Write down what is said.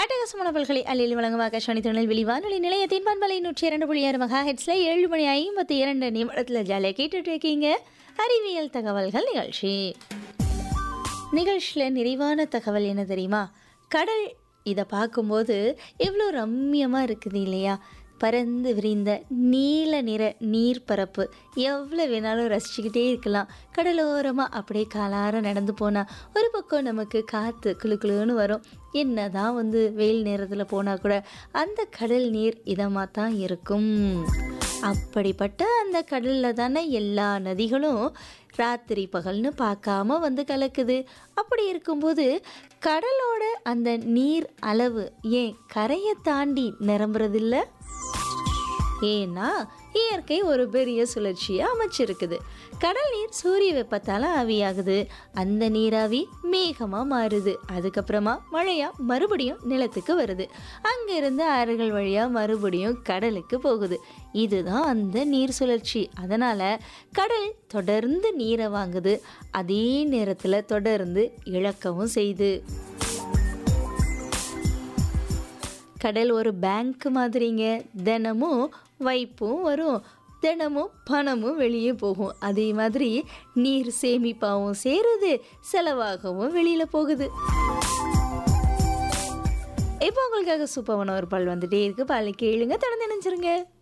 அட்டகாசமான பல்கலை அல்லில் வழங்கும் ஆகாஷவாணி திருநெல்வேலி வானொலி நிலையத்தின் பண்பலை நூற்றி இரண்டு புள்ளி ஆறு மகா ஹெட்ஸில் ஏழு மணி ஐம்பத்தி இரண்டு நிமிடத்தில் ஜாலியாக கேட்டுட்டு இருக்கீங்க அறிவியல் தகவல்கள் நிகழ்ச்சி நிகழ்ச்சியில் நிறைவான தகவல் என்ன தெரியுமா கடல் இதை பார்க்கும்போது எவ்வளோ ரம்மியமாக இருக்குது இல்லையா பறந்து விரிந்த நீல நிற நீர்ப்பரப்பு எவ்வளோ வேணாலும் ரசிச்சுக்கிட்டே இருக்கலாம் கடலோரமாக அப்படியே காலார நடந்து போனால் ஒரு பக்கம் நமக்கு காற்று குளு குளுன்னு வரும் என்ன தான் வந்து வெயில் நேரத்தில் போனால் கூட அந்த கடல் நீர் இதமாக தான் இருக்கும் அப்படிப்பட்ட அந்த கடலில் தானே எல்லா நதிகளும் ராத்திரி பகல்னு பார்க்காம வந்து கலக்குது அப்படி இருக்கும்போது கடலோட அந்த நீர் அளவு ஏன் கரையை தாண்டி நிரம்புறதில்ல ஏன்னா இயற்கை ஒரு பெரிய சுழற்சியை அமைச்சிருக்குது கடல் நீர் சூரிய வெப்பத்தால் ஆவியாகுது அந்த நீராவி மேகமாக மாறுது அதுக்கப்புறமா மழையாக மறுபடியும் நிலத்துக்கு வருது அங்கேருந்து ஆறுகள் வழியாக மறுபடியும் கடலுக்கு போகுது இதுதான் அந்த நீர் சுழற்சி அதனால் கடல் தொடர்ந்து நீரை வாங்குது அதே நேரத்தில் தொடர்ந்து இழக்கவும் செய்யுது கடல் ஒரு பேங்க் மாதிரிங்க தினமும் வைப்பும் வரும் தினமும் பணமும் வெளியே போகும் அதே மாதிரி நீர் சேமிப்பாகவும் சேருது செலவாகவும் வெளியில் போகுது இப்போ உங்களுக்காக சூப்பரான ஒரு பால் வந்துட்டே இருக்கு பால் கேளுங்க தொடர்ந்து நினைச்சிருங்க